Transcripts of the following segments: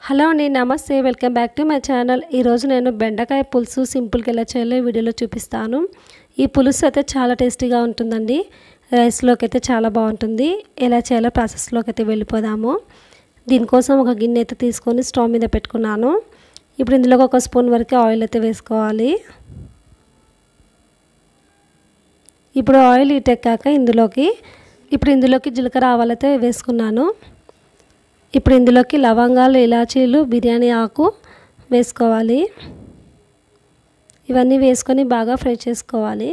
hello అండి నమస్తే welcome back to my channel ఈరోజు నేను బెండకాయ పులుసు సింపుల్గా ఎలా చేయాలో ఈ వీడియోలో చూపిస్తాను ఈ పులుసు అయితే చాలా టేస్టీగా ఉంటుందండి రైస్లోకి అయితే చాలా బాగుంటుంది ఎలా చేయాలో ప్రాసెస్లోకి అయితే వెళ్ళిపోదాము దీనికోసం ఒక గిన్నె అయితే తీసుకొని స్టవ్ మీద పెట్టుకున్నాను ఇప్పుడు ఇందులోకి ఒక స్పూన్ వరకు ఆయిల్ అయితే వేసుకోవాలి ఇప్పుడు ఆయిల్ ఇటెక్కాక ఇందులోకి ఇప్పుడు ఇందులోకి జీలకర్ర ఆవాలైతే వేసుకున్నాను ఇప్పుడు ఇందులోకి లవంగాలు ఇలాచీలు బిర్యానీ ఆకు వేసుకోవాలి ఇవన్నీ వేసుకొని బాగా ఫ్రై చేసుకోవాలి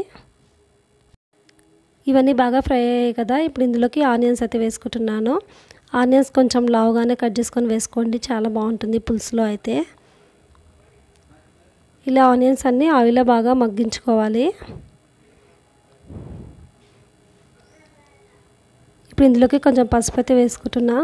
ఇవన్నీ బాగా ఫ్రై అయ్యాయి కదా ఇప్పుడు ఇందులోకి ఆనియన్స్ అయితే వేసుకుంటున్నాను ఆనియన్స్ కొంచెం లావుగానే కట్ చేసుకొని వేసుకోండి చాలా బాగుంటుంది పులుసులో అయితే ఇలా ఆనియన్స్ అన్నీ ఆయిల్లో బాగా మగ్గించుకోవాలి ఇప్పుడు ఇందులోకి కొంచెం పసుపు అయితే వేసుకుంటున్నా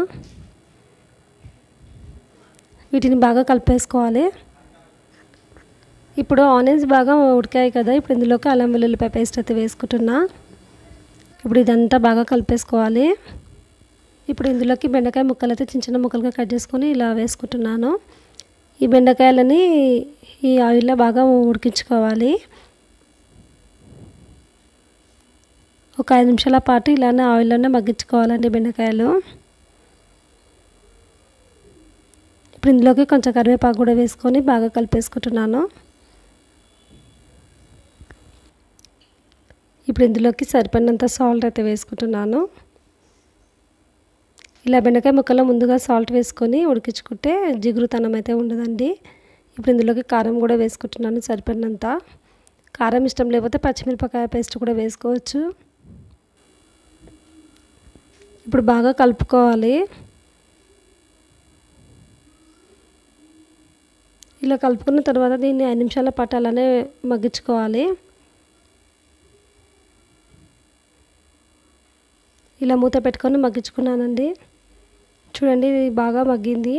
వీటిని బాగా కలిపేసుకోవాలి ఇప్పుడు ఆనియన్స్ బాగా ఉడికాయి కదా ఇప్పుడు ఇందులోకి అల్లం వెల్లుల్లిపాయ పేస్ట్ అయితే వేసుకుంటున్నా ఇప్పుడు ఇదంతా బాగా కలిపేసుకోవాలి ఇప్పుడు ఇందులోకి బెండకాయ ముక్కలు అయితే చిన్న చిన్న ముక్కలుగా కట్ చేసుకొని ఇలా వేసుకుంటున్నాను ఈ బెండకాయలని ఈ ఆయిల్లో బాగా ఉడికించుకోవాలి ఒక ఐదు నిమిషాల పాటు ఇలానే ఆయిల్లోనే మగ్గించుకోవాలండి బెండకాయలు ఇప్పుడు ఇందులోకి కొంచెం కరివేపాకు కూడా వేసుకొని బాగా కలిపేసుకుంటున్నాను ఇప్పుడు ఇందులోకి సరిపడినంత సాల్ట్ అయితే వేసుకుంటున్నాను ఇలా బెండకాయ ముక్కలో ముందుగా సాల్ట్ వేసుకొని ఉడికించుకుంటే జిగురుతనం అయితే ఉండదండి ఇప్పుడు ఇందులోకి కారం కూడా వేసుకుంటున్నాను సరిపడినంత కారం ఇష్టం లేకపోతే పచ్చిమిరపకాయ పేస్ట్ కూడా వేసుకోవచ్చు ఇప్పుడు బాగా కలుపుకోవాలి ఇలా కలుపుకున్న తర్వాత దీన్ని ఐదు నిమిషాల పాటు అలానే మగ్గించుకోవాలి ఇలా మూత పెట్టుకొని మగ్గించుకున్నానండి చూడండి ఇది బాగా మగ్గింది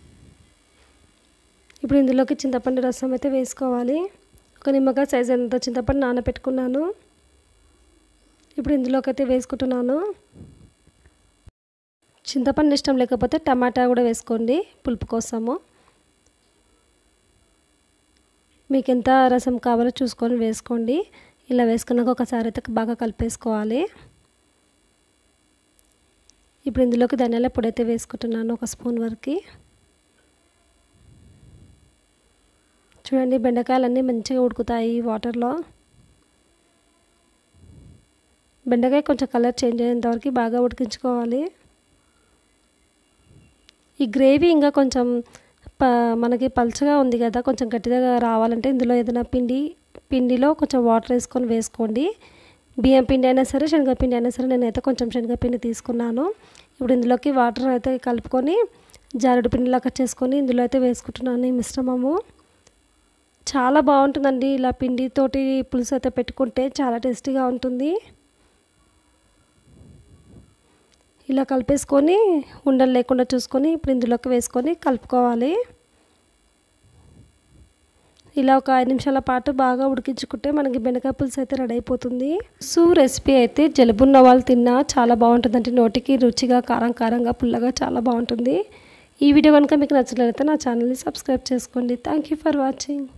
ఇప్పుడు ఇందులోకి చింతపండు రసం అయితే వేసుకోవాలి ఒక నిమ్మకాయ సైజ్ అంత చింతపండు నానబెట్టుకున్నాను ఇప్పుడు ఇందులోకి అయితే వేసుకుంటున్నాను చింతపండు ఇష్టం లేకపోతే టమాటా కూడా వేసుకోండి పులుపు కోసము మీకు ఎంత రసం కావాలో చూసుకొని వేసుకోండి ఇలా వేసుకున్నాక ఒకసారి అయితే బాగా కలిపేసుకోవాలి ఇప్పుడు ఇందులోకి ధనియాల పొడి అయితే వేసుకుంటున్నాను ఒక స్పూన్ వరకు చూడండి బెండకాయలన్నీ మంచిగా ఉడుకుతాయి వాటర్లో బెండకాయ కొంచెం కలర్ చేంజ్ అయ్యేంత వరకు బాగా ఉడికించుకోవాలి ఈ గ్రేవీ ఇంకా కొంచెం ప మనకి పలుచగా ఉంది కదా కొంచెం గట్టిగా రావాలంటే ఇందులో ఏదైనా పిండి పిండిలో కొంచెం వాటర్ వేసుకొని వేసుకోండి బియ్యం పిండి అయినా సరే శనగపిండి అయినా సరే నేనైతే కొంచెం శనగపిండి తీసుకున్నాను ఇప్పుడు ఇందులోకి వాటర్ అయితే కలుపుకొని జారుడు పిండిలాగా చేసుకొని ఇందులో అయితే వేసుకుంటున్నాను ఈ మిశ్రమము చాలా బాగుంటుందండి ఇలా పిండితోటి పులుసు అయితే పెట్టుకుంటే చాలా టేస్టీగా ఉంటుంది ఇలా కలిపేసుకొని ఉండలు లేకుండా చూసుకొని ఇప్పుడు ఇందులోకి వేసుకొని కలుపుకోవాలి ఇలా ఒక ఐదు నిమిషాల పాటు బాగా ఉడికించుకుంటే మనకి బెండకాయ పులుసు అయితే రెడీ అయిపోతుంది సో రెసిపీ అయితే జలుబున్న వాళ్ళు తిన్నా చాలా బాగుంటుందంటే నోటికి రుచిగా కారం కారంగా పుల్లగా చాలా బాగుంటుంది ఈ వీడియో కనుక మీకు నచ్చినట్లయితే నా ఛానల్ని సబ్స్క్రైబ్ చేసుకోండి థ్యాంక్ యూ ఫర్ వాచింగ్